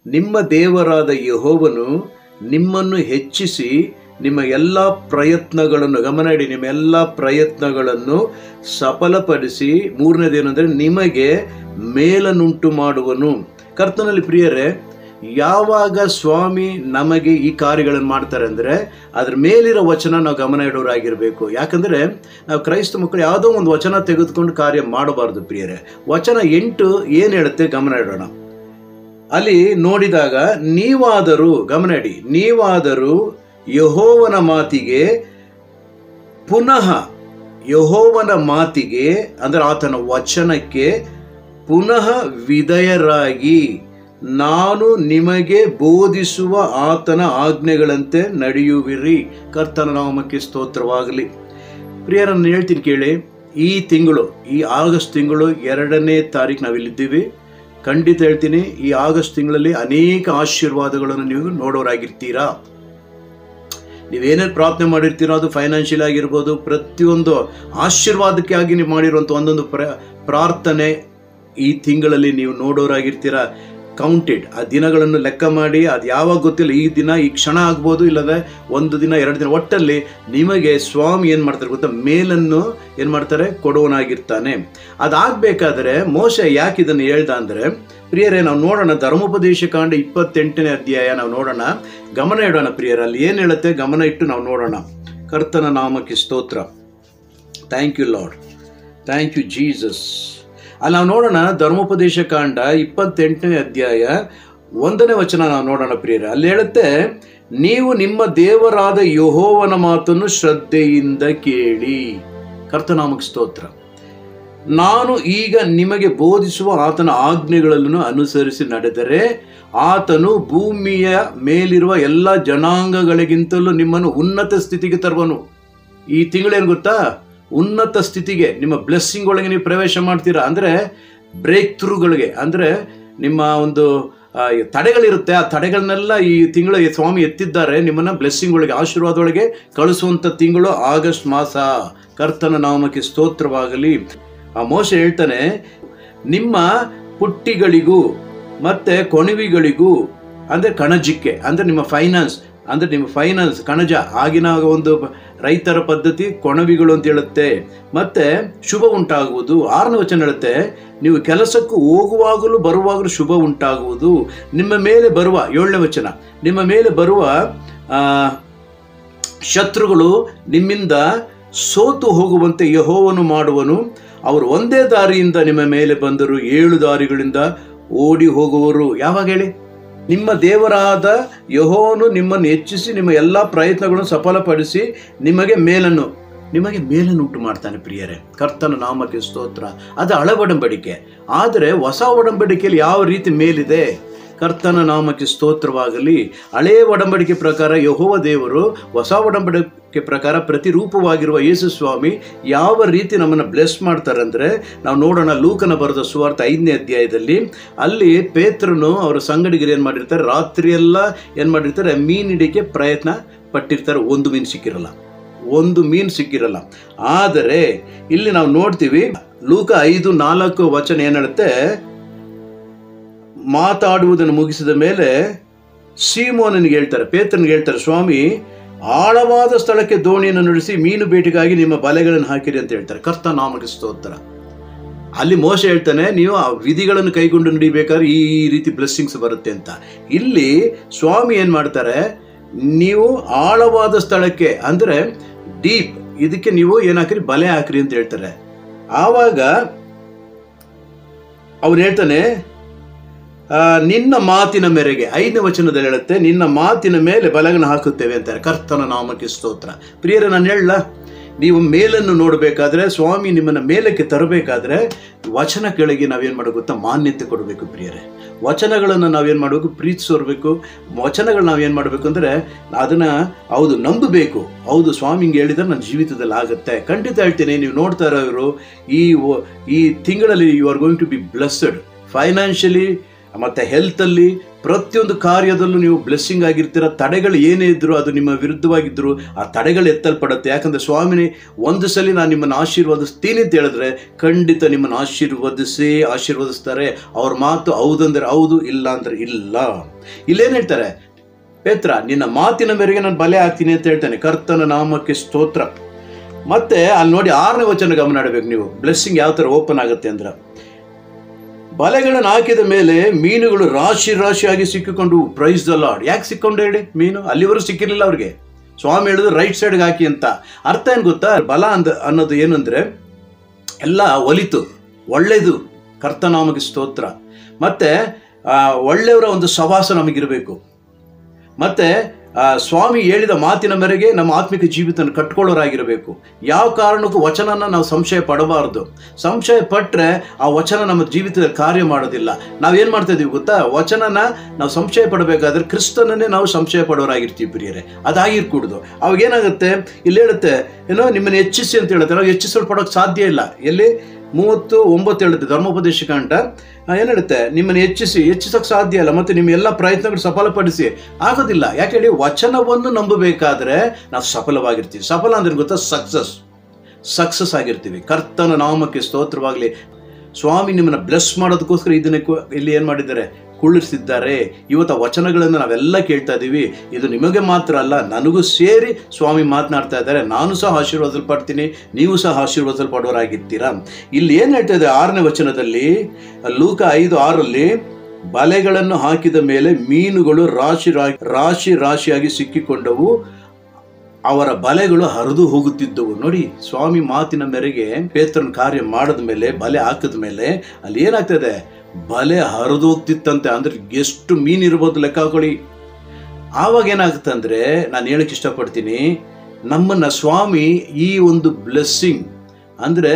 ನಿಮ್ಮ ದೇವರಾದ ಯಹೋವನು ನಿಮ್ಮನ್ನು ಹೆಚ್ಚಿಸಿ ನಿಮ್ಮ ಎಲ್ಲ ಪ್ರಯತ್ನಗಳನ್ನು ಗಮನ ಇಡಿ ನಿಮ್ಮ ಎಲ್ಲ ಪ್ರಯತ್ನಗಳನ್ನು ಸಫಲಪಡಿಸಿ ಮೂರನೇದೇನು ಅಂದರೆ ನಿಮಗೆ ಮೇಲನ್ನುಂಟು ಮಾಡುವನು ಕರ್ತನಲ್ಲಿ ಪ್ರಿಯರೇ ಯಾವಾಗ ಸ್ವಾಮಿ ನಮಗೆ ಈ ಕಾರ್ಯಗಳನ್ನು ಮಾಡ್ತಾರೆ ಅಂದರೆ ಅದ್ರ ಮೇಲಿರೋ ವಚನ ನಾವು ಗಮನ ಇಡೋರಾಗಿರಬೇಕು ಯಾಕಂದರೆ ನಾವು ಕ್ರೈಸ್ತ ಮಕ್ಕಳು ಯಾವುದೋ ಒಂದು ವಚನ ತೆಗೆದುಕೊಂಡು ಕಾರ್ಯ ಮಾಡಬಾರ್ದು ಪ್ರಿಯರೇ ವಚನ ಎಂಟು ಏನು ಹೇಳುತ್ತೆ ಗಮನ ಇಡೋಣ ಅಲ್ಲಿ ನೋಡಿದಾಗ ನೀವಾದರೂ ಗಮನ ಇಡಿ ನೀವಾದರೂ ಯಹೋವನ ಮಾತಿಗೆ ಪುನಃ ಯಹೋವನ ಮಾತಿಗೆ ಅಂದರೆ ಆತನ ವಚನಕ್ಕೆ ಪುನಃ ವಿಧೇಯರಾಗಿ ನಾನು ನಿಮಗೆ ಬೋಧಿಸುವ ಆತನ ಆಜ್ಞೆಗಳಂತೆ ನಡೆಯುವಿರಿ ಕರ್ತನ ನಾಮಕ್ಕೆ ಸ್ತೋತ್ರವಾಗಲಿ ಪ್ರಿಯರನ್ನು ಹೇಳ್ತೀನಿ ಕೇಳಿ ಈ ತಿಂಗಳು ಈ ಆಗಸ್ಟ್ ತಿಂಗಳು ಎರಡನೇ ತಾರೀಕು ನಾವಿಲ್ಲಿದ್ದೀವಿ ಖಂಡಿತ ಹೇಳ್ತೀನಿ ಈ ಆಗಸ್ಟ್ ತಿಂಗಳಲ್ಲಿ ಅನೇಕ ಆಶೀರ್ವಾದಗಳನ್ನು ನೀವು ನೋಡೋರಾಗಿರ್ತೀರಾ ನೀವೇನೇನು ಪ್ರಾರ್ಥನೆ ಮಾಡಿರ್ತೀರೋ ಅದು ಫೈನಾನ್ಷಿಯಲ್ ಆಗಿರ್ಬೋದು ಪ್ರತಿಯೊಂದು ಆಶೀರ್ವಾದಕ್ಕೆ ಆಗಿ ನೀವು ಮಾಡಿರುವಂಥ ಒಂದೊಂದು ಪ್ರ ಪ್ರಾರ್ಥನೆ ಈ ತಿಂಗಳಲ್ಲಿ ನೀವು ನೋಡೋರಾಗಿರ್ತೀರಾ ಕೌಂಟೆಡ್ ಆ ದಿನಗಳನ್ನು ಲೆಕ್ಕ ಮಾಡಿ ಅದು ಯಾವಾಗ ಗೊತ್ತಿಲ್ಲ ಈ ದಿನ ಈ ಕ್ಷಣ ಆಗ್ಬೋದು ಇಲ್ಲದೆ ಒಂದು ದಿನ ಎರಡು ದಿನ ಒಟ್ಟಲ್ಲಿ ನಿಮಗೆ ಸ್ವಾಮಿ ಏನು ಮಾಡ್ತಾರೆ ಗೊತ್ತಾ ಮೇಲನ್ನು ಏನು ಮಾಡ್ತಾರೆ ಕೊಡುವನಾಗಿರ್ತಾನೆ ಅದಾಗಬೇಕಾದ್ರೆ ಮೋಶ ಯಾಕೆ ಇದನ್ನು ಹೇಳ್ದ ಅಂದರೆ ಪ್ರಿಯರೇ ನಾವು ನೋಡೋಣ ಧರ್ಮೋಪದೇಶ ಕಾಂಡ ಇಪ್ಪತ್ತೆಂಟನೇ ಅಧ್ಯಾಯ ನಾವು ನೋಡೋಣ ಗಮನ ಇಡೋಣ ಪ್ರಿಯರೇ ಅಲ್ಲಿ ಏನು ಹೇಳುತ್ತೆ ಗಮನ ಇಟ್ಟು ನಾವು ನೋಡೋಣ ಕರ್ತನ ನಾಮಕ್ಕೆ ಸ್ತೋತ್ರ thank you lord thank you Jesus ಅಲ್ಲಿ ನಾವು ನೋಡೋಣ ಧರ್ಮೋಪದೇಶ ಕಾಂಡ ಇಪ್ಪತ್ತೆಂಟನೇ ಅಧ್ಯಾಯ ಒಂದನೇ ವಚನ ನಾವು ನೋಡೋಣ ಪ್ರಿಯರೇ ಅಲ್ಲಿ ಹೇಳುತ್ತೆ ನೀವು ನಿಮ್ಮ ದೇವರಾದ ಯಹೋವನ ಮಾತನ್ನು ಶ್ರದ್ಧೆಯಿಂದ ಕೇಳಿ ಕರ್ತನಾಮಕ್ಕೆ ಸ್ತೋತ್ರ ನಾನು ಈಗ ನಿಮಗೆ ಬೋಧಿಸುವ ಆತನ ಆಜ್ಞೆಗಳನ್ನು ಅನುಸರಿಸಿ ನಡೆದರೆ ಆತನು ಭೂಮಿಯ ಮೇಲಿರುವ ಎಲ್ಲ ಜನಾಂಗಗಳಿಗಿಂತಲೂ ನಿಮ್ಮನ್ನು ಉನ್ನತ ಸ್ಥಿತಿಗೆ ತರುವನು ಈ ತಿಂಗಳೇನು ಗೊತ್ತಾ ಉನ್ನತ ಸ್ಥಿತಿಗೆ ನಿಮ್ಮ ಬ್ಲೆಸ್ಸಿಂಗ್ ಒಳಗೆ ನೀವು ಪ್ರವೇಶ ಮಾಡ್ತೀರಾ ಅಂದರೆ ಬ್ರೇಕ್ ಥ್ರೂಗಳಿಗೆ ಅಂದರೆ ನಿಮ್ಮ ಒಂದು ಆ, ತಡೆಗಳಿರುತ್ತೆ ಆ ತಡೆಗಳನ್ನೆಲ್ಲ ಈ ತಿಂಗಳು ಸ್ವಾಮಿ ಎತ್ತಿದ್ದಾರೆ ನಿಮ್ಮನ್ನು ಬ್ಲೆಸ್ಸಿಂಗ್ ಒಳಗೆ ಆಶೀರ್ವಾದ ಒಳಗೆ ಕಳಿಸುವಂಥ ತಿಂಗಳು ಆಗಸ್ಟ್ ಮಾಸ ಕರ್ತನ ನಾಮಕ್ಕೆ ಸ್ತೋತ್ರವಾಗಲಿ ಆ ಮೋಶ ಹೇಳ್ತಾನೆ ನಿಮ್ಮ ಪುಟ್ಟಿಗಳಿಗೂ ಮತ್ತೆ ಕೊಣವಿಗಳಿಗೂ ಅಂದರೆ ಕಣಜಿಕ್ಕೆ ಅಂದರೆ ನಿಮ್ಮ ಫೈನಾನ್ಸ್ ಅಂದರೆ ನಿಮ್ಮ ಫೈನಾನ್ಸ್ ಕಣಜ ಆಗಿನ ಒಂದು ರೈತರ ಪದ್ಧತಿ ಕೊಣವಿಗಳು ಅಂತ ಹೇಳುತ್ತೆ ಮತ್ತೆ ಶುಭ ಉಂಟಾಗುವುದು ಆರನೇ ವಚನ ಹೇಳುತ್ತೆ ನೀವು ಕೆಲಸಕ್ಕೂ ಹೋಗುವಾಗಲೂ ಬರುವಾಗಲೂ ಶುಭ ಉಂಟಾಗುವುದು ನಿಮ್ಮ ಮೇಲೆ ಬರುವ ಏಳನೇ ವಚನ ನಿಮ್ಮ ಮೇಲೆ ಬರುವ ಆ, ಶತ್ರುಗಳು ನಿಮ್ಮಿಂದ ಸೋತು ಹೋಗುವಂತೆ ಯಹೋವನು ಮಾಡುವನು ಅವರು ಒಂದೇ ದಾರಿಯಿಂದ ನಿಮ್ಮ ಮೇಲೆ ಬಂದರು ಏಳು ದಾರಿಗಳಿಂದ ಓಡಿ ಹೋಗುವರು ಯಾವಾಗ ಹೇಳಿ ನಿಮ್ಮ ದೇವರಾದ ಯಹೋವನು ನಿಮ್ಮನ್ನು ಹೆಚ್ಚಿಸಿ ನಿಮ್ಮ ಎಲ್ಲ ಪ್ರಯತ್ನಗಳನ್ನು ಸಫಲಪಡಿಸಿ ನಿಮಗೆ ಮೇಲನ್ನು ನಿಮಗೆ ಮೇಲನ್ನು ಉಂಟು ಮಾಡ್ತಾನೆ ಪ್ರಿಯರೇ ಕರ್ತನ ನಾಮಕ್ಕೆ ಸ್ತೋತ್ರ ಅದು ಹಳೆ ಒಡಂಬಡಿಕೆ ಆದರೆ ಹೊಸ ಒಡಂಬಡಿಕೆಯಲ್ಲಿ ಯಾವ ರೀತಿ ಮೇಲಿದೆ ಕರ್ತನ ನಾಮಕ್ಕೆ ಸ್ತೋತ್ರವಾಗಲಿ ಹಳೆಯ ಒಡಂಬಡಿಕೆ ಪ್ರಕಾರ ಯಹೋವ ದೇವರು ಹೊಸ ಒಡಂಬಡಿಕೆ ಪ್ರಕಾರ ಪ್ರತಿರೂಪವಾಗಿರುವ ಯೇಸು ಸ್ವಾಮಿ ಯಾವ ರೀತಿ ನಮ್ಮನ್ನು ಬ್ಲೆಸ್ ಮಾಡ್ತಾರೆ ಅಂದರೆ ನಾವು ನೋಡೋಣ ಲೂಕನ ಬರೆದ ಸುವಾರ್ಥ ಐದನೇ ಅಧ್ಯಾಯದಲ್ಲಿ ಅಲ್ಲಿ ಪೇತ್ರನು ಅವರ ಸಂಗಡಿಗರು ಏನು ಮಾಡಿರ್ತಾರೆ ರಾತ್ರಿಯೆಲ್ಲ ಏನು ಮಾಡಿರ್ತಾರೆ ಮೀನು ಹಿಡಿಕೆ ಪ್ರಯತ್ನ ಪಟ್ಟಿರ್ತಾರೆ ಒಂದು ಮೀನು ಸಿಕ್ಕಿರಲ್ಲ ಒಂದು ಮೀನು ಸಿಕ್ಕಿರಲ್ಲ ಆದರೆ ಇಲ್ಲಿ ನಾವು ನೋಡ್ತೀವಿ ಲೂಕ ಐದು ನಾಲ್ಕು ವಚನ ಏನು ಹೇಳುತ್ತೆ ಮಾತಾಡುವುದನ್ನು ಮುಗಿಸಿದ ಮೇಲೆ ಸೀಮೋನನಿಗೆ ಹೇಳ್ತಾರೆ ಪೇತ್ರನಿಗೆ ಹೇಳ್ತಾರೆ ಸ್ವಾಮಿ ಆಳವಾದ ಸ್ಥಳಕ್ಕೆ ದೋಣಿಯನ್ನು ನಡೆಸಿ ಮೀನು ಬೇಟೆಗಾಗಿ ನಿಮ್ಮ ಬಲೆಗಳನ್ನು ಹಾಕಿರಿ ಅಂತ ಹೇಳ್ತಾರೆ ಕರ್ತ ನಾಮಕ್ಕೆ ಸ್ತೋತ್ರ ಅಲ್ಲಿ ಮೋಶ ಹೇಳ್ತಾನೆ ನೀವು ಆ ವಿಧಿಗಳನ್ನು ಕೈಗೊಂಡು ನಡಿಬೇಕಾದ್ರೆ ಈ ರೀತಿ ಬ್ಲೆಸ್ಸಿಂಗ್ಸ್ ಬರುತ್ತೆ ಅಂತ ಇಲ್ಲಿ ಸ್ವಾಮಿ ಏನು ಮಾಡ್ತಾರೆ ನೀವು ಆಳವಾದ ಸ್ಥಳಕ್ಕೆ ಅಂದರೆ ಡೀಪ್ ಇದಕ್ಕೆ ನೀವು ಏನು ಹಾಕಿರಿ ಬಲೆ ಹಾಕಿರಿ ಅಂತ ಹೇಳ್ತಾರೆ ಆವಾಗ ಅವ್ರು ಹೇಳ್ತಾನೆ ಆ, ನಿನ್ನ ಮಾತಿನ ಮೇರೆಗೆ ಐದನೇ ವಚನದಲ್ಲಿ ಹೇಳುತ್ತೆ ನಿನ್ನ ಮಾತಿನ ಮೇಲೆ ಬಲಗನ್ನು ಹಾಕುತ್ತೇವೆ ಅಂತಾರೆ ಕರ್ತನ ನಾಮಕ್ಕೆ ಸ್ತೋತ್ರ ಪ್ರಿಯರೇ ನಾನು ಹೇಳಲ್ಲ ನೀವು ಮೇಲನ್ನು ನೋಡಬೇಕಾದ್ರೆ ಸ್ವಾಮಿ ನಿಮ್ಮನ್ನು ಮೇಲಕ್ಕೆ ತರಬೇಕಾದ್ರೆ ವಚನ ಕೆಳಗೆ ನಾವೇನು ಮಾಡಬೇಕು ಗೊತ್ತಾ ಮಾನ್ಯತೆ ಕೊಡಬೇಕು ಪ್ರಿಯರೇ ವಚನಗಳನ್ನು ನಾವೇನು ಮಾಡಬೇಕು ಪ್ರೀತಿಸೋರ್ಬೇಕು ವಚನಗಳು ನಾವೇನು ಮಾಡಬೇಕು ಅಂದರೆ ಅದನ್ನು ಹೌದು ನಂಬಬೇಕು ಹೌದು ಸ್ವಾಮಿ ಹಿಂಗೆ ಹೇಳಿದ್ರೆ ನನ್ನ ಜೀವಿತದಲ್ಲಿ ಆಗುತ್ತೆ ಖಂಡಿತ ಹೇಳ್ತೀನಿ ನೀವು ನೋಡ್ತಾ ಇರೋರು ಈ ವ- ಈ ತಿಂಗಳಲ್ಲಿ you are going to be blessed financially ಮತ್ತು ಹೆಲ್ತಲ್ಲಿ ಪ್ರತಿಯೊಂದು ಕಾರ್ಯದಲ್ಲೂ ನೀವು ಬ್ಲೆಸ್ಸಿಂಗ್ ಆಗಿರ್ತೀರ ತಡೆಗಳು ಏನೇ ಇದ್ದರೂ ಅದು ನಿಮ್ಮ ವಿರುದ್ಧವಾಗಿದ್ದರೂ ಆ ತಡೆಗಳು ಎತ್ತಲ್ಪಡುತ್ತೆ ಯಾಕಂದರೆ ಸ್ವಾಮಿನಿ ಒಂದು ಸಲ ನಾನು ನಿಮ್ಮನ್ನು ಆಶೀರ್ವದಿಸ್ತೀನಿ ಅಂತ ಹೇಳಿದ್ರೆ ಖಂಡಿತ ನಿಮ್ಮನ್ನು ಆಶೀರ್ವದಿಸಿ ಆಶೀರ್ವದಿಸ್ತಾರೆ ಅವ್ರ ಮಾತು ಹೌದಂದ್ರೆ ಹೌದು ಇಲ್ಲ ಅಂದ್ರೆ ಇಲ್ಲ ಇಲ್ಲೇನು ಹೇಳ್ತಾರೆ ಪೇತ್ರ ನಿನ್ನ ಮಾತಿನ ಮೇರೆಗೆ ನಾನು ಬಲೆ ಹಾಕ್ತೀನಿ ಅಂತ ಹೇಳ್ತಾನೆ ಕರ್ತನ ನಾಮಕ್ಕೆ ಸ್ತೋತ್ರ ಮತ್ತೆ ಅಲ್ಲಿ ನೋಡಿ ಆರನೇ ವಚನ ಗಮನ ಇಡಬೇಕು ನೀವು ಬ್ಲೆಸ್ಸಿಂಗ್ ಯಾವ ಥರ ಓಪನ್ ಆಗುತ್ತೆ ಅಂದ್ರೆ ಬಲೆಗಳನ್ನು ಹಾಕಿದ ಮೇಲೆ ಮೀನುಗಳು ರಾಶಿ ರಾಶಿಯಾಗಿ ಸಿಕ್ಕಿಕೊಂಡು ಪ್ರೈಸ್ ದ ಲಾರ್ಡ್ ಯಾಕೆ ಸಿಕ್ಕೊಂಡು ಹೇಳಿ ಮೀನು ಅಲ್ಲಿವರೆಗೂ ಸಿಕ್ಕಿರಲಿಲ್ಲ ಅವ್ರಿಗೆ ಸ್ವಾಮಿ ಹೇಳಿದ್ರು ರೈಟ್ ಸೈಡ್ಗೆ ಹಾಕಿ ಅಂತ ಅರ್ಥ ಏನು ಗೊತ್ತಾ ಬಲ ಅಂದ ಅನ್ನೋದು ಏನಂದ್ರೆ ಎಲ್ಲ ಒಲಿತು ಒಳ್ಳೆಯದು ಕರ್ತನಾಮಕ್ಕೆ ಸ್ತೋತ್ರ ಮತ್ತೆ ಆ, ಒಳ್ಳೆಯವರ ಒಂದು ಸವಾಸ ನಮಗಿರಬೇಕು ಮತ್ತೆ ಆ, ಸ್ವಾಮಿ ಹೇಳಿದ ಮಾತಿನ ಮೇರೆಗೆ ನಮ್ಮ ಆತ್ಮಿಕ ಜೀವಿತನ ಕಟ್ಕೊಳ್ಳೋರಾಗಿರಬೇಕು ಯಾವ ಕಾರಣಕ್ಕೂ ವಚನನ ನಾವು ಸಂಶಯ ಪಡಬಾರ್ದು ಸಂಶಯ ಪಟ್ಟರೆ ಆ ವಚನ ನಮ್ಮ ಜೀವಿತದಲ್ಲಿ ಕಾರ್ಯ ಮಾಡೋದಿಲ್ಲ ನಾವೇನು ಮಾಡ್ತಾ ಇದೀವಿ ಗೊತ್ತಾ ವಚನನ ನಾವು ಸಂಶಯ ಪಡಬೇಕಾದ್ರೆ ಕ್ರಿಸ್ತನನ್ನೇ ನಾವು ಸಂಶಯ ಪಡೋರಾಗಿರ್ತೀವಿ ಪ್ರಿಯರೇ ಅದಾಗಿರ್ಕೂಡ್ದು ಅವಾಗ ಏನಾಗುತ್ತೆ ಇಲ್ಲಿ ಹೇಳುತ್ತೆ ಏನೋ ನಿಮ್ಮನ್ನು ಹೆಚ್ಚಿಸಿ ಅಂತ ಹೇಳುತ್ತೆ ನಾವು ಹೆಚ್ಚಿಸಲ್ಪಡೋಕೆ ಸಾಧ್ಯ ಇಲ್ಲ ಎಲ್ಲಿ ಮೂವತ್ತು ಒಂಬತ್ತು ಹೇಳುತ್ತೆ ಧರ್ಮೋಪದೇಶ ಕಂಠ ಏನು ಹೇಳುತ್ತೆ ನಿಮ್ಮನ್ನು ಹೆಚ್ಚಿಸಿ ಹೆಚ್ಚಿಸೋಕೆ ಸಾಧ್ಯ ಇಲ್ಲ ಮತ್ತು ನಿಮ್ಮ ಎಲ್ಲ ಪ್ರಯತ್ನಗಳು ಸಫಲಪಡಿಸಿ ಆಗೋದಿಲ್ಲ ಯಾಕೆ ಹೇಳಿ ವಚನವನ್ನು ನಂಬಬೇಕಾದ್ರೆ ನಾವು ಸಫಲವಾಗಿರ್ತೀವಿ ಸಫಲ ಅಂದ್ರೆ ಗೊತ್ತಾ ಸಕ್ಸಸ್ ಸಕ್ಸಸ್ ಆಗಿರ್ತೀವಿ ಕರ್ತನ ನಾಮಕ್ಕೆ ಸ್ತೋತ್ರವಾಗಲಿ ಸ್ವಾಮಿ ನಿಮ್ಮನ್ನು ಬ್ಲೆಸ್ ಮಾಡೋದಕ್ಕೋಸ್ಕರ ಇದನ್ನ ಕು- ಇಲ್ಲಿ ಏನು ಮಾಡಿದ್ದಾರೆ ಕುಳ್ಳಿರಿಸಿದ್ದಾರೆ ಇವತ್ತು ಆ ವಚನಗಳನ್ನು ನಾವೆಲ್ಲ ಕೇಳ್ತಾ ಇದ್ದೀವಿ ಇದು ನಿಮಗೆ ಮಾತ್ರ ಅಲ್ಲ ನನಗೂ ಸೇರಿ ಸ್ವಾಮಿ ಮಾತನಾಡ್ತಾ ಇದ್ದಾರೆ ನಾನು ಸಹ ಆಶೀರ್ವಾದಲ್ಪಡ್ತೀನಿ ನೀವು ಸಹ ಆಶೀರ್ವಾದಲ್ಪಡೋರಾಗಿರ್ತೀರಾ ಇಲ್ಲಿ ಏನು ಹೇಳ್ತಾ ಇದೆ ಆರನೇ ವಚನದಲ್ಲಿ ಲೂಕ ಐದು ಆರಲ್ಲಿ ಬಲೆಗಳನ್ನು ಹಾಕಿದ ಮೇಲೆ ಮೀನುಗಳು ರಾಶಿ ರಾ- ರಾಶಿ ರಾಶಿಯಾಗಿ ಸಿಕ್ಕಿಕೊಂಡವು ಅವರ ಬಲೆಗಳು ಹರಿದು ಹೋಗುತ್ತಿದ್ದವು ನೋಡಿ ಸ್ವಾಮಿ ಮಾತಿನ ಮೇರೆಗೆ ಪೇತ್ರನ ಕಾರ್ಯ ಮಾಡಿದ ಮೇಲೆ ಬಲೆ ಹಾಕಿದ ಮೇಲೆ ಅಲ್ಲಿ ಏನಾಗ್ತದೆ ಬಲೆ ಹರಿದು ಹೋಗ್ತಿತ್ತಂತೆ ಅಂದ್ರೆ ಎಷ್ಟು ಮೀನಿರ್ಬೋದು ಲೆಕ್ಕ ಹಾಕೊಳ್ಳಿ ಆವಾಗ ಏನಾಗುತ್ತೆ ಅಂದ್ರೆ ನಾನು ಹೇಳಕ್ ಇಷ್ಟಪಡ್ತೀನಿ ನಮ್ಮನ್ನ ಸ್ವಾಮಿ ಈ ಒಂದು ಬ್ಲೆಸ್ಸಿಂಗ್ ಅಂದ್ರೆ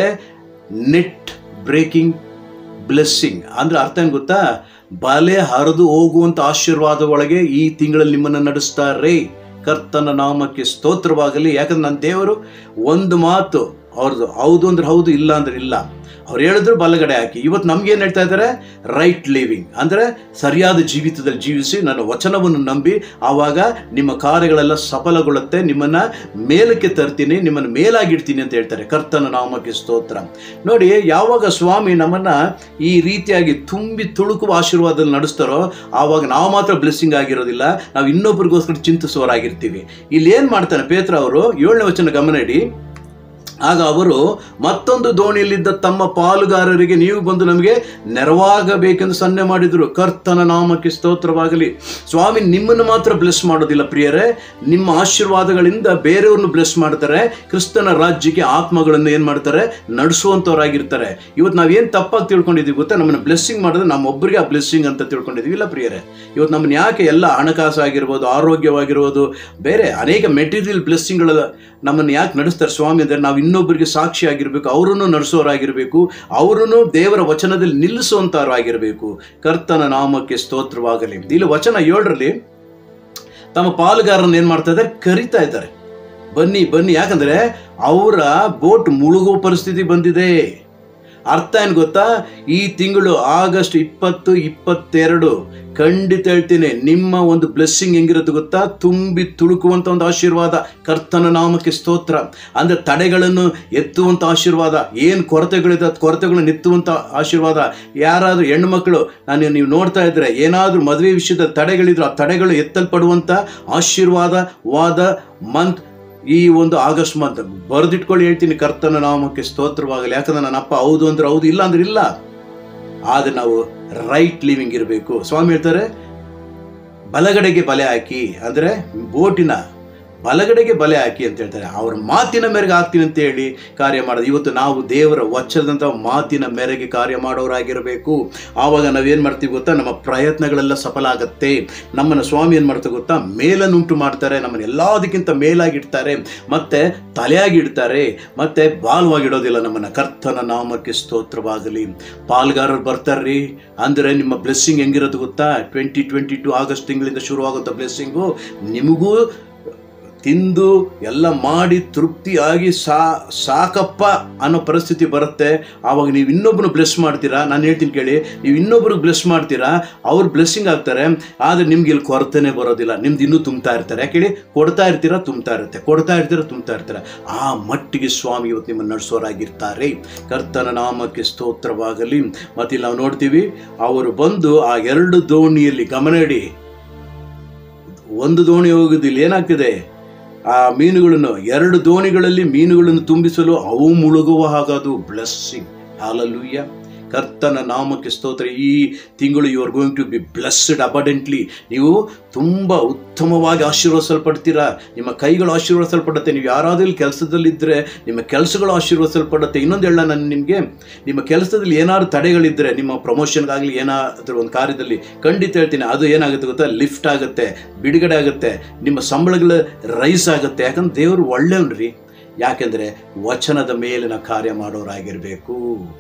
ನೆಟ್ ಬ್ರೇಕಿಂಗ್ ಬ್ಲೆಸ್ಸಿಂಗ್ ಅಂದ್ರೆ ಅರ್ಥ ಏನು ಗೊತ್ತಾ ಬಲೆ ಹರಿದು ಹೋಗುವಂತ ಆಶೀರ್ವಾದ ಒಳಗೆ ಈ ತಿಂಗಳಲ್ಲಿ ನಿಮ್ಮನ್ನು ನಡೆಸ್ತಾರೆ ಕರ್ತನ ನಾಮಕ್ಕೆ ಸ್ತೋತ್ರವಾಗಲಿ ಯಾಕಂದ್ರೆ ನನ್ನ ದೇವರು ಒಂದು ಮಾತು ಅವ್ರದ್ದು ಹೌದು ಅಂದ್ರೆ ಹೌದು ಇಲ್ಲ ಅಂದ್ರೆ ಇಲ್ಲ ಅವ್ರು ಹೇಳಿದ್ರು ಬಲಗಡೆ ಹಾಕಿ ಇವತ್ತು ನಮ್ಗೆ ಏನು ಹೇಳ್ತಾ ಇದ್ದಾರೆ ರೈಟ್ ಲಿವಿಂಗ್ ಅಂದರೆ ಸರಿಯಾದ ಜೀವಿತದಲ್ಲಿ ಜೀವಿಸಿ ನನ್ನ ವಚನವನ್ನು ನಂಬಿ ಆವಾಗ ನಿಮ್ಮ ಕಾರ್ಯಗಳೆಲ್ಲ ಸಫಲಗೊಳ್ಳುತ್ತೆ ನಿಮ್ಮನ್ನ ಮೇಲಕ್ಕೆ ತರ್ತೀನಿ ನಿಮ್ಮನ್ನು ಮೇಲಾಗಿಡ್ತೀನಿ ಅಂತ ಹೇಳ್ತಾರೆ ಕರ್ತನ ನಾಮಕ್ಕೆ ಸ್ತೋತ್ರ ನೋಡಿ ಯಾವಾಗ ಸ್ವಾಮಿ ನಮ್ಮನ್ನ ಈ ರೀತಿಯಾಗಿ ತುಂಬಿ ತುಳುಕುವ ಆಶೀರ್ವಾದದಲ್ಲಿ ನಡೆಸ್ತಾರೋ ಆವಾಗ ನಾವು ಮಾತ್ರ ಬ್ಲೆಸ್ಸಿಂಗ್ ಆಗಿರೋದಿಲ್ಲ ನಾವು ಇನ್ನೊಬ್ಬರಿಗೋಸ್ಕರ ಚಿಂತಿಸುವವರಾಗಿರ್ತೀವಿ ಇಲ್ಲಿ ಏನು ಮಾಡ್ತಾನೆ ಪೇತ್ರ ಅವರು ಏಳನೇ ವಚನ ಗಮನ ಇಡಿ ಆಗ ಅವರು ಮತ್ತೊಂದು ದೋಣಿಯಲ್ಲಿದ್ದ ತಮ್ಮ ಪಾಲುಗಾರರಿಗೆ ನೀವು ಬಂದು ನಮಗೆ ನೆರವಾಗಬೇಕೆಂದು ಸನ್ನೆ ಮಾಡಿದರು ಕರ್ತನ ನಾಮಕ್ಕೆ ಸ್ತೋತ್ರವಾಗಲಿ ಸ್ವಾಮಿ ನಿಮ್ಮನ್ನು ಮಾತ್ರ ಬ್ಲೆಸ್ ಮಾಡೋದಿಲ್ಲ ಪ್ರಿಯರೇ ನಿಮ್ಮ ಆಶೀರ್ವಾದಗಳಿಂದ ಬೇರೆಯವ್ರನ್ನ ಬ್ಲೆಸ್ ಮಾಡ್ತಾರೆ ಕ್ರಿಸ್ತನ ರಾಜ್ಯಕ್ಕೆ ಆತ್ಮಗಳನ್ನು ಏನು ಮಾಡ್ತಾರೆ ನಡೆಸುವಂಥವ್ರಾಗಿರ್ತಾರೆ ಇವತ್ತು ನಾವೇನು ತಪ್ಪಾಗಿ ತಿಳ್ಕೊಂಡಿದ್ದೀವಿ ಗೊತ್ತಾ ನಮ್ಮನ್ನು ಬ್ಲೆಸ್ಸಿಂಗ್ ಮಾಡಿದ್ರೆ ನಮ್ಮೊಬ್ಬರಿಗೆ ಆ ಬ್ಲೆಸ್ಸಿಂಗ್ ಅಂತ ತಿಳ್ಕೊಂಡಿದ್ದೀವಿ ಇಲ್ಲ ಪ್ರಿಯರೇ ಇವತ್ತು ನಮ್ಮನ್ನು ಯಾಕೆ ಎಲ್ಲ ಹಣಕಾಸು ಆಗಿರ್ಬೋದು ಆರೋಗ್ಯವಾಗಿರ್ಬೋದು ಬೇರೆ ಅನೇಕ ಮೆಟೀರಿಯಲ್ ಬ್ಲೆಸ್ಸಿಂಗ್ಗಳ ನಮ್ಮನ್ನು ಯಾಕೆ ನಡೆಸ್ತಾರೆ ಸ್ವಾಮಿ ಅಂದರೆ ನಾವು ಇನ್ನೊಬ್ಬರಿಗೆ ಸಾಕ್ಷಿ ಆಗಿರಬೇಕು ಅವರನ್ನು ನಡೆಸೋರಾಗಿರಬೇಕು ಅವರನ್ನು ದೇವರ ವಚನದಲ್ಲಿ ನಿಲ್ಲಿಸುವಂಥವ್ರಾಗಿರಬೇಕು ಕರ್ತನ ನಾಮಕ್ಕೆ ಸ್ತೋತ್ರವಾಗಲಿ ಇಲ್ಲಿ ವಚನ ಏಳರಲ್ಲಿ ತಮ್ಮ ಪಾಲುಗಾರರನ್ನು ಏನು ಮಾಡ್ತಾ ಇದ್ದಾರೆ ಕರಿತಾ ಇದ್ದಾರೆ ಬನ್ನಿ ಬನ್ನಿ ಯಾಕಂದ್ರೆ ಅವರ ಬೋಟ್ ಮುಳುಗುವ ಪರಿಸ್ಥಿತಿ ಬಂದಿದೆ ಅರ್ಥ ಏನು ಗೊತ್ತಾ ಈ ತಿಂಗಳು ಆಗಸ್ಟ್ ಇಪ್ಪತ್ತು ಇಪ್ಪತ್ತೆರಡು ಖಂಡಿತ ಹೇಳ್ತೀನಿ ನಿಮ್ಮ ಒಂದು ಬ್ಲೆಸ್ಸಿಂಗ್ ಹೆಂಗಿರುತ್ತೆ ಗೊತ್ತಾ ತುಂಬಿ ತುಳುಕುವಂತ ಒಂದು ಆಶೀರ್ವಾದ ಕರ್ತನ ನಾಮಕ್ಕೆ ಸ್ತೋತ್ರ ಅಂದ್ರೆ ತಡೆಗಳನ್ನು ಎತ್ತುವಂತ ಆಶೀರ್ವಾದ ಏನು ಕೊರತೆಗಳಿದೆ ಆ ಕೊರತೆಗಳನ್ನು ಎತ್ತುವಂತ ಆಶೀರ್ವಾದ ಯಾರಾದರೂ ಹೆಣ್ಮಕ್ಳು ನಾನು ನೀವು ನೋಡ್ತಾ ಇದ್ರೆ ಏನಾದರೂ ಮದುವೆ ವಿಷಯದ ತಡೆಗಳಿದ್ರು ಆ ತಡೆಗಳು ಎತ್ತಲ್ಪಡುವಂತ ಆಶೀರ್ವಾದ ವಾದ ಮಂತ್ ಈ ಒಂದು ಆಗಸ್ಟ್ ಮಂತ್ ಬರೆದಿಟ್ಕೊಳ್ಳಿ ಹೇಳ್ತೀನಿ ಕರ್ತನ ನಾಮಕ್ಕೆ ಸ್ತೋತ್ರವಾಗಲಿ ಯಾಕಂದ್ರೆ ನನ್ನ ಅಪ್ಪ ಹೌದು ಅಂದ್ರೆ ಹೌದು ಇಲ್ಲ ಅಂದ್ರೆ ಇಲ್ಲ ಆದರೆ ನಾವು ರೈಟ್ ಲಿವಿಂಗ್ ಇರಬೇಕು ಸ್ವಾಮಿ ಹೇಳ್ತಾರೆ ಬಲಗಡೆಗೆ ಬಲೆ ಹಾಕಿ ಅಂದರೆ ಬೋಟಿನ ಬಲಗಡೆಗೆ ಬಲೆ ಹಾಕಿ ಅಂತ ಹೇಳ್ತಾರೆ ಅವ್ರ ಮಾತಿನ ಮೇರೆಗೆ ಹಾಕ್ತೀನಿ ಅಂತ ಹೇಳಿ ಕಾರ್ಯ ಮಾಡೋದು ಇವತ್ತು ನಾವು ದೇವರ ವಚನದಂಥ ಮಾತಿನ ಮೇರೆಗೆ ಕಾರ್ಯ ಮಾಡೋರಾಗಿರಬೇಕು ಆವಾಗ ನಾವೇನು ಮಾಡ್ತೀವಿ ಗೊತ್ತಾ ನಮ್ಮ ಪ್ರಯತ್ನಗಳೆಲ್ಲ ಸಫಲ ಆಗುತ್ತೆ ನಮ್ಮನ್ನು ಸ್ವಾಮಿ ಏನು ಮಾಡ್ತಾರೆ ಗೊತ್ತಾ ಮೇಲನ್ನುಂಟು ಮಾಡ್ತಾರೆ ನಮ್ಮನ್ನು ಎಲ್ಲದಕ್ಕಿಂತ ಮೇಲಾಗಿಡ್ತಾರೆ ಮತ್ತೆ ತಲೆಯಾಗಿಡ್ತಾರೆ ಮತ್ತೆ ಬಾಲವಾಗಿಡೋದಿಲ್ಲ ನಮ್ಮನ್ನು ಕರ್ತನ ನಾಮಕ್ಕೆ ಸ್ತೋತ್ರವಾಗಲಿ ಪಾಲ್ಗಾರರು ಬರ್ತಾರ್ರಿ ಅಂದರೆ ನಿಮ್ಮ ಬ್ಲೆಸ್ಸಿಂಗ್ ಹೆಂಗಿರೋದು ಗೊತ್ತಾ ಟ್ವೆಂಟಿ ಟ್ವೆಂಟಿ ಟು ಆಗಸ್ಟ್ ತಿಂಗಳಿಂದ ಶುರುವಾಗುವಂಥ ಬ್ಲೆಸ್ಸಿಂಗು ನಿಮಗೂ ತಿಂದು ಎಲ್ಲ ಮಾಡಿ ತೃಪ್ತಿಯಾಗಿ ಸಾ ಸಾಕಪ್ಪ ಅನ್ನೋ ಪರಿಸ್ಥಿತಿ ಬರುತ್ತೆ ಆವಾಗ ನೀವು ಇನ್ನೊಬ್ಬರು ಬ್ಲೆಸ್ ಮಾಡ್ತೀರಾ ನಾನು ಹೇಳ್ತೀನಿ ಕೇಳಿ ನೀವು ಇನ್ನೊಬ್ರಿಗೆ ಬ್ಲೆಸ್ ಮಾಡ್ತೀರಾ ಅವ್ರು ಬ್ಲೆಸ್ಸಿಂಗ್ ಆಗ್ತಾರೆ ಆದರೆ ನಿಮ್ಗೆ ಇಲ್ಲಿ ಕೊರತೆನೇ ಬರೋದಿಲ್ಲ ನಿಮ್ದು ಇನ್ನೂ ತುಂಬ್ತಾ ಇರ್ತಾರೆ ಯಾಕೆ ಹೇಳಿ ಕೊಡ್ತಾ ಇರ್ತೀರಾ ತುಂಬ್ತಾ ಇರುತ್ತೆ ಕೊಡ್ತಾ ಇರ್ತೀರಾ ತುಂಬ್ತಾ ಇರ್ತಾರೆ ಆ ಮಟ್ಟಿಗೆ ಸ್ವಾಮಿ ಇವತ್ತು ನಿಮ್ಮನ್ನು ನಡೆಸೋರಾಗಿರ್ತಾರೆ ಕರ್ತನ ನಾಮಕ್ಕೆ ಸ್ತೋತ್ರವಾಗಲಿ ಮತ್ತೆ ಇಲ್ಲಿ ನಾವು ನೋಡ್ತೀವಿ ಅವರು ಬಂದು ಆ ಎರಡು ದೋಣಿಯಲ್ಲಿ ಗಮನ ಇಡಿ ಒಂದು ದೋಣಿ ಹೋಗುದಿಲ್ಲ ಏನಾಗ್ತಿದೆ ಆ ಮೀನುಗಳನ್ನು ಎರಡು ದೋಣಿಗಳಲ್ಲಿ ಮೀನುಗಳನ್ನು ತುಂಬಿಸಲು ಅವು ಮುಳುಗುವ ಹಾಗದು ಬ್ಲೆಸ್ಸಿಂಗ್ ಹಾಲಲ್ಲೂಯ್ಯ ಕರ್ತನ ನಾಮಕ್ಕೆ ಸ್ತೋತ್ರ ಈ ತಿಂಗಳು you are going to be blessed abundantly ನೀವು ತುಂಬ ಉತ್ತಮವಾಗಿ ಆಶೀರ್ವದಿಸಲ್ಪಡ್ತೀರಾ ನಿಮ್ಮ ಕೈಗಳು ಆಶೀರ್ವದಿಸಲ್ಪಡುತ್ತೆ ನೀವು ಯಾರಾದರೂ ಇಲ್ಲಿ ಕೆಲಸದಲ್ಲಿದ್ದರೆ ನಿಮ್ಮ ಕೆಲಸಗಳು ಆಶೀರ್ವದಿಸಲ್ಪಡುತ್ತೆ ಇನ್ನೊಂದು ಹೇಳ ನಾನು ನಿಮಗೆ ನಿಮ್ಮ ಕೆಲಸದಲ್ಲಿ ಏನಾದ್ರು ತಡೆಗಳಿದ್ದರೆ ನಿಮ್ಮ ಪ್ರಮೋಷನ್ಗಾಗಲಿ ಏನಾದರೂ ಒಂದು ಕಾರ್ಯದಲ್ಲಿ ಖಂಡಿತ ಹೇಳ್ತೀನಿ ಅದು ಏನಾಗುತ್ತೆ ಗೊತ್ತಾ ಲಿಫ್ಟ್ ಆಗುತ್ತೆ ಬಿಡುಗಡೆ ಆಗುತ್ತೆ ನಿಮ್ಮ ಸಂಬಳಗಳು ರೈಸ್ ಆಗುತ್ತೆ ಯಾಕಂದ್ರೆ ದೇವರು ಒಳ್ಳೆಯವ್ರಿ ಯಾಕೆಂದರೆ ವಚನದ ಮೇಲಿನ ಕಾರ್ಯ ಮಾಡೋರಾಗಿರಬೇಕು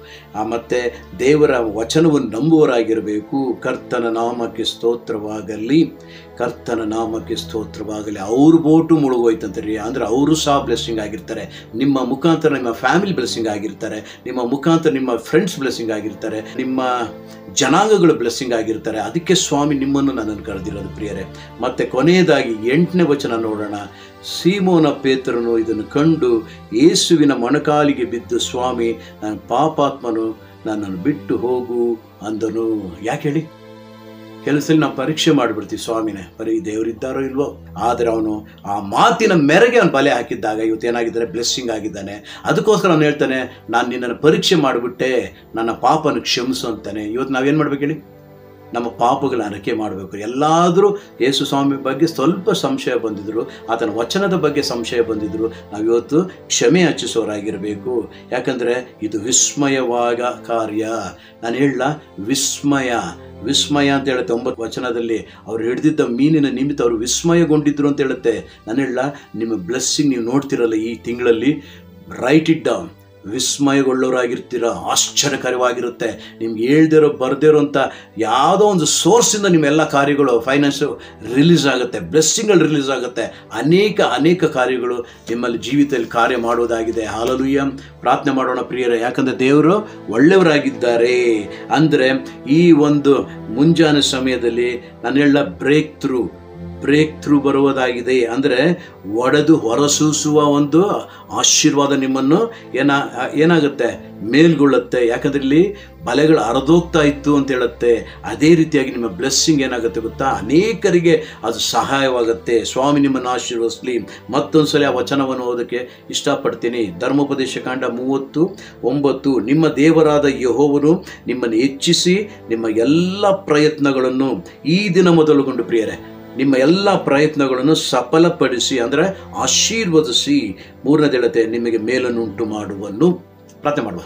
ಆ ಮತ್ತು ದೇವರ ವಚನವನ್ನು ನಂಬುವರಾಗಿರಬೇಕು ಕರ್ತನ ನಾಮಕ್ಕೆ ಸ್ತೋತ್ರವಾಗಲಿ ಕರ್ತನ ನಾಮಕ್ಕೆ ಸ್ತೋತ್ರವಾಗಲಿ ಅವ್ರ ಬೋಟು ಮುಳುಗೋಯ್ತಂತೆ ರೀ ಅಂದರೆ ಅವರು ಸಹ ಬ್ಲೆಸ್ಸಿಂಗ್ ಆಗಿರ್ತಾರೆ ನಿಮ್ಮ ಮುಖಾಂತರ ನಿಮ್ಮ ಫ್ಯಾಮಿಲಿ ಬ್ಲೆಸ್ಸಿಂಗ್ ಆಗಿರ್ತಾರೆ ನಿಮ್ಮ ಮುಖಾಂತರ ನಿಮ್ಮ ಫ್ರೆಂಡ್ಸ್ ಬ್ಲೆಸ್ಸಿಂಗ್ ಆಗಿರ್ತಾರೆ ನಿಮ್ಮ ಜನಾಂಗಗಳು ಬ್ಲೆಸ್ಸಿಂಗ್ ಆಗಿರ್ತಾರೆ ಅದಕ್ಕೆ ಸ್ವಾಮಿ ನಿಮ್ಮನ್ನು ನನ್ನನ್ನು ಕರೆದಿರೋದು ಪ್ರಿಯರೇ ಮತ್ತು ಕೊನೆಯದಾಗಿ ಎಂಟನೇ ವಚನ ನೋಡೋಣ ಸೀಮೋನ ಪೇತ್ರನು ಇದನ್ನು ಕಂಡು ಯೇಸುವಿನ ಮೊಣಕಾಲಿಗೆ ಬಿದ್ದು ಸ್ವಾಮಿ ನನ್ನ ಪಾಪಾತ್ಮನು ನನ್ನನ್ನು ಬಿಟ್ಟು ಹೋಗು ಅಂದನು ಯಾಕೆ ಹೇಳಿ ಕೆಲಸದಲ್ಲಿ ನಾವು ಪರೀಕ್ಷೆ ಮಾಡಿಬಿಡ್ತೀವಿ ಸ್ವಾಮಿನೇ ಬರೀ ದೇವರಿದ್ದಾರೋ ಇಲ್ವೋ ಆದರೆ ಅವನು ಆ ಮಾತಿನ ಮೇರೆಗೆ ಅವನು ಬಲೆ ಹಾಕಿದ್ದಾಗ ಇವತ್ತು ಏನಾಗಿದ್ದಾರೆ ಬ್ಲೆಸ್ಸಿಂಗ್ ಆಗಿದ್ದಾನೆ ಅದಕ್ಕೋಸ್ಕರ ಅವನು ಹೇಳ್ತಾನೆ ನಾನು ನಿನ್ನನ್ನು ಪರೀಕ್ಷೆ ಮಾಡಿಬಿಟ್ಟೆ ನನ್ನ ಪಾಪನ ಕ್ಷಮಿಸು ಅಂತಾನೆ ಇವತ್ತು ನಾವೇನು ಮಾಡ್ಬೇಕು ಹೇಳಿ ನಮ್ಮ ಪಾಪಗಳ ಅರಕೆ ಮಾಡಬೇಕು ಎಲ್ಲಾದರೂ ಯೇಸು ಸ್ವಾಮಿ ಬಗ್ಗೆ ಸ್ವಲ್ಪ ಸಂಶಯ ಬಂದಿದ್ರು ಆತನ ವಚನದ ಬಗ್ಗೆ ಸಂಶಯ ಬಂದಿದ್ರು ನಾವಿವತ್ತು ಕ್ಷಮೆ ಹಚ್ಚಿಸೋರಾಗಿರಬೇಕು ಯಾಕಂದರೆ ಇದು ವಿಸ್ಮಯವಾಗ ಕಾರ್ಯ ನಾನು ಹೇಳಲ್ಲ ವಿಸ್ಮಯ ವಿಸ್ಮಯ ಅಂತ ಹೇಳುತ್ತೆ ಒಂಬತ್ತು ವಚನದಲ್ಲಿ ಅವ್ರು ಹಿಡಿದಿದ್ದ ಮೀನಿನ ನಿಮಿತ್ತ ಅವರು ವಿಸ್ಮಯಗೊಂಡಿದ್ರು ಅಂತ ಹೇಳುತ್ತೆ ನಾನು ಹೇಳಲ್ಲ ನಿಮ್ಮ ಬ್ಲೆಸ್ಸಿಂಗ್ ನೀವು ನೋಡ್ತಿರಲ್ಲ ಈ ತಿಂಗಳಲ್ಲಿ ರೈಟ್ ಇಟ್ ಡೌನ್ ವಿಸ್ಮಯಗೊಳ್ಳೋರಾಗಿರ್ತೀರ ಆಶ್ಚರ್ಯಕರವಾಗಿರುತ್ತೆ ನಿಮ್ಗೆ ಹೇಳ್ದಿರೋ ಬರ್ದಿರೋ ಅಂತ ಯಾವುದೋ ಒಂದು ಸೋರ್ಸಿಂದ ನಿಮ್ಮ ಎಲ್ಲ ಕಾರ್ಯಗಳು ಫೈನಾನ್ಸು ರಿಲೀಸ್ ಆಗುತ್ತೆ ಬ್ಲೆಸ್ಸಿಂಗ್ಗಳು ರಿಲೀಸ್ ಆಗುತ್ತೆ ಅನೇಕ ಅನೇಕ ಕಾರ್ಯಗಳು ನಿಮ್ಮಲ್ಲಿ ಜೀವಿತದಲ್ಲಿ ಕಾರ್ಯ ಮಾಡೋದಾಗಿದೆ ಹಾಲಲುಯ್ಯ ಪ್ರಾರ್ಥನೆ ಮಾಡೋಣ ಪ್ರಿಯರೇ ಯಾಕಂದರೆ ದೇವರು ಒಳ್ಳೆಯವರಾಗಿದ್ದಾರೆ ಅಂದರೆ ಈ ಒಂದು ಮುಂಜಾನೆ ಸಮಯದಲ್ಲಿ ನಾನು ಹೇಳ ಬ್ರೇಕ್ ಥ್ರೂ ಬ್ರೇಕ್ ಥ್ರೂ ಬರುವುದಾಗಿದೆ ಅಂದರೆ ಒಡೆದು ಹೊರಸೂಸುವ ಒಂದು ಆಶೀರ್ವಾದ ನಿಮ್ಮನ್ನು ಏನ ಏನಾಗುತ್ತೆ ಮೇಲ್ಗೊಳ್ಳುತ್ತೆ ಯಾಕಂದ್ರೆ ಇಲ್ಲಿ ಬಲೆಗಳು ಅರದೋಗ್ತಾ ಇತ್ತು ಅಂತ ಹೇಳುತ್ತೆ ಅದೇ ರೀತಿಯಾಗಿ ನಿಮ್ಮ ಬ್ಲೆಸ್ಸಿಂಗ್ ಏನಾಗುತ್ತೆ ಗೊತ್ತಾ ಅನೇಕರಿಗೆ ಅದು ಸಹಾಯವಾಗುತ್ತೆ ಸ್ವಾಮಿ ನಿಮ್ಮನ್ನು ಆಶೀರ್ವದಿಸಲಿ ಮತ್ತೊಂದು ಸಲ ಆ ವಚನವನ್ನು ಓದೋಕ್ಕೆ ಇಷ್ಟಪಡ್ತೀನಿ ಧರ್ಮೋಪದೇಶ ಕಾಂಡ ಮೂವತ್ತು ಒಂಬತ್ತು ನಿಮ್ಮ ದೇವರಾದ ಯಹೋವನು ನಿಮ್ಮನ್ನು ಹೆಚ್ಚಿಸಿ ನಿಮ್ಮ ಎಲ್ಲ ಪ್ರಯತ್ನಗಳನ್ನು ಈ ದಿನ ಮೊದಲುಗೊಂಡು ಪ್ರಿಯರೇ ನಿಮ್ಮ ಎಲ್ಲ ಪ್ರಯತ್ನಗಳನ್ನು ಸಫಲಪಡಿಸಿ ಅಂದರೆ ಆಶೀರ್ವದಿಸಿ ಮೂರನೇದೇಳತೆ ನಿಮಗೆ ಮೇಲನ್ನುಂಟು ಮಾಡುವನ್ನು ಪ್ರಾರ್ಥನೆ ಮಾಡುವ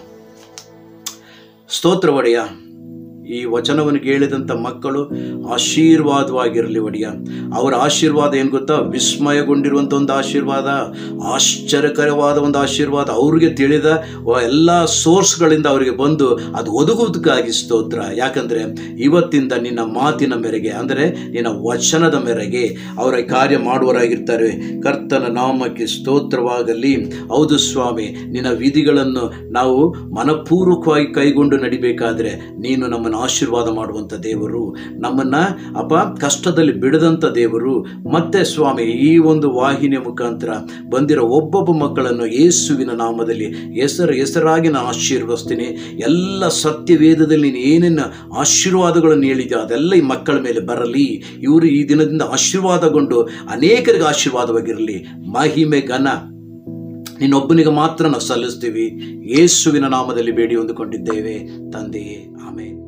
ಸ್ತೋತ್ರ ಒಡೆಯ ಈ ವಚನವನ್ನು ಕೇಳಿದಂಥ ಮಕ್ಕಳು ಆಶೀರ್ವಾದವಾಗಿರಲಿ ಒಡೆಯ ಅವರ ಆಶೀರ್ವಾದ ಏನು ಗೊತ್ತಾ ವಿಸ್ಮಯಗೊಂಡಿರುವಂಥ ಒಂದು ಆಶೀರ್ವಾದ ಆಶ್ಚರ್ಯಕರವಾದ ಒಂದು ಆಶೀರ್ವಾದ ಅವ್ರಿಗೆ ತಿಳಿದ ಎಲ್ಲ ಸೋರ್ಸ್ಗಳಿಂದ ಅವರಿಗೆ ಬಂದು ಅದು ಒದಗುವುದಕ್ಕಾಗಿ ಸ್ತೋತ್ರ ಯಾಕಂದರೆ ಇವತ್ತಿಂದ ನಿನ್ನ ಮಾತಿನ ಮೇರೆಗೆ ಅಂದರೆ ನಿನ್ನ ವಚನದ ಮೇರೆಗೆ ಅವರ ಕಾರ್ಯ ಮಾಡುವರಾಗಿರ್ತಾರೆ ಕರ್ತನ ನಾಮಕ್ಕೆ ಸ್ತೋತ್ರವಾಗಲಿ ಹೌದು ಸ್ವಾಮಿ ನಿನ್ನ ವಿಧಿಗಳನ್ನು ನಾವು ಮನಪೂರ್ವಕವಾಗಿ ಕೈಗೊಂಡು ನಡಿಬೇಕಾದ್ರೆ ನೀನು ನಮ್ಮನ್ನು ಆಶೀರ್ವಾದ ಮಾಡುವಂಥ ದೇವರು ನಮ್ಮನ್ನು ಅಪ ಕಷ್ಟದಲ್ಲಿ ಬಿಡದಂಥ ದೇವರು ಮತ್ತೆ ಸ್ವಾಮಿ ಈ ಒಂದು ವಾಹಿನಿಯ ಮುಖಾಂತರ ಬಂದಿರೋ ಒಬ್ಬೊಬ್ಬ ಮಕ್ಕಳನ್ನು ಯೇಸುವಿನ ನಾಮದಲ್ಲಿ ಹೆಸರು ಹೆಸರಾಗಿ ನಾನು ಆಶೀರ್ವದಿಸ್ತೀನಿ ಎಲ್ಲ ಸತ್ಯವೇದದಲ್ಲಿ ನೀನು ಏನೇನು ಆಶೀರ್ವಾದಗಳನ್ನು ಹೇಳಿದೆಯೋ ಅದೆಲ್ಲ ಈ ಮಕ್ಕಳ ಮೇಲೆ ಬರಲಿ ಇವರು ಈ ದಿನದಿಂದ ಆಶೀರ್ವಾದಗೊಂಡು ಅನೇಕರಿಗೆ ಆಶೀರ್ವಾದವಾಗಿರಲಿ ಮಹಿಮೆ ಘನ ನಿನ್ನೊಬ್ಬನಿಗೆ ಮಾತ್ರ ನಾವು ಸಲ್ಲಿಸ್ತೀವಿ ಯೇಸುವಿನ ನಾಮದಲ್ಲಿ ಬೇಡಿ ಹೊಂದಿಕೊಂಡಿದ್ದೇವೆ ತಂದೆಯೇ ಆಮೇಲೆ